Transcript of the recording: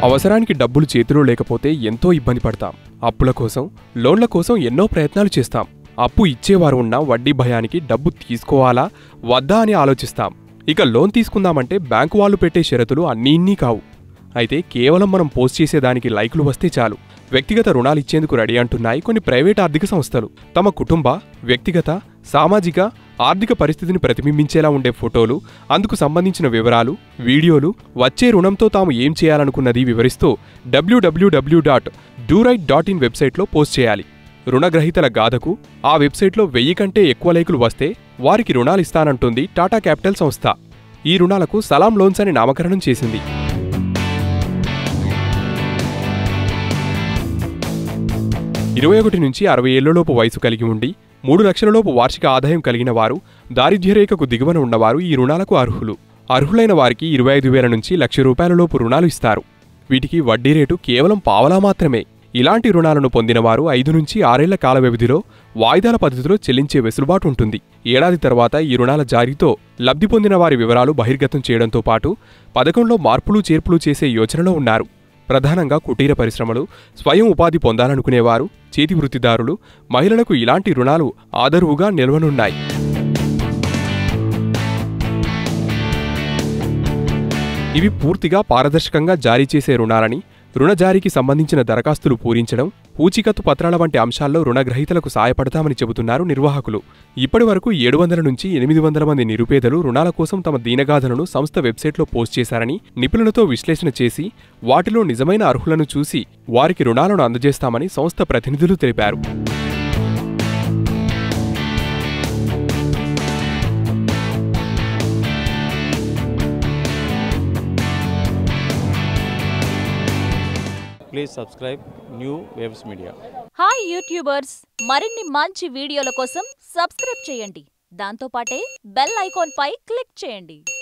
అవసరానికి డబ్బులు చేతిలో లేకపోతే ఎంతో ఇబ్బంది పడతాం అప్పుల కోసం లోన్ల కోసం ఎన్నో ప్రయత్నాలు చేస్తాం అప్పు ఇచ్చేవారు ఉన్న వడ్డీ భయానికి డబ్బు తీసుకోవాలా వద్దా అని ఆలోచిస్తాం ఇక లోన్ తీసుకుందామంటే బ్యాంకు వాళ్ళు పెట్టే షరతులు అన్నీ ఇన్నీ కావు అయితే కేవలం మనం పోస్ట్ చేసేదానికి లైకులు వస్తే చాలు వ్యక్తిగత రుణాలు ఇచ్చేందుకు రెడీ అంటున్నాయి కొన్ని ప్రైవేట్ ఆర్థిక సంస్థలు తమ కుటుంబ వ్యక్తిగత సామాజిక ఆర్థిక పరిస్థితిని ప్రతిబింబించేలా ఉండే ఫోటోలు అందుకు సంబంధించిన వివరాలు వీడియోలు వచ్చే రుణంతో తాము ఏం చేయాలనుకున్నది వివరిస్తూ W W W dot do right dot in వెబ్సైట్లో పోస్ట్ చేయాలి రుణగ్రహీతల గాథకు ఆ వెబ్సైట్లో వెయ్యి కంటే ఎక్కువ లైకులు వస్తే వారికి రుణాలిస్తానంటుంది టాటా క్యాపిటల్ సంస్థ ఈ రుణాలకు సలాం లోన్స్ అని నామకరణం చేసింది ఇరవై ఒకటి నుంచి అరవై ఏళ్లలోపు వయసు కలిగి ఉండి మూడు లక్షలలోపు వార్షిక ఆదాయం కలిగిన వారు దారిద్ర్యరేఖకు దిగువన ఉన్నవారు ఈ రుణాలకు అర్హులు అర్హులైన వారికి ఇరవై ఐదు వేల నుంచి లక్ష రూపాయలలోపు రుణాలు ఇస్తారు వీటికి వడ్డీ రేటు కేవలం పావలా మాత్రమే ఇలాంటి రుణాలను పొందినవారు ఐదు నుంచి ఆరేళ్ల కాల వ్యవధిలో వాయిదాల పద్ధతిలో చెల్లించే వెసులుబాటు ఉంటుంది ఏడాది తర్వాత ఈ రుణాల జారీతో లబ్ధి పొందిన వారి వివరాలు బహిర్గతం చేయడంతో పాటు పథకంలో మార్పులు చేర్పులు చేసే యోచనలో ఉన్నారు ప్రధానంగా కుటీర పరిశ్రమలు స్వయం ఉపాధి పొందాలనుకునేవారు చేతి వృత్తిదారులు మహిళలకు ఇలాంటి రుణాలు ఆదరువుగా నిల్వనున్నాయి ఇవి పూర్తిగా పారదర్శకంగా జారీ చేసే రుణాలని రుణ జారీకి సంబంధించిన దరఖాస్తులు పూరించడం పూచీకత్తు పత్రాల వంటి అంశాల్లో రుణగ్రహీతలకు సాయపడతామని చెబుతున్నారు నిర్వాహకులు ఇప్పటి వరకు ఏడు వందల నుంచి ఎనిమిది వందల మంది నిరుపేదలు రుణాల కోసం తమ దీనగాథలను సంస్థ వెబ్సైట్లో పోస్ట్ చేశారని నిపుణులతో విశ్లేషణ చేసి వాటిలో నిజమైన అర్హులను చూసి వారికి రుణాలను అందజేస్తామని సంస్థ ప్రతినిధులు తెలిపారు please subscribe new waves media hi youtubers మరిన్ని మంచి వీడియోల కోసం సబ్స్క్రైబ్ చేయండి దాంతోపాటే బెల్ ఐకాన్ పై క్లిక్ చేయండి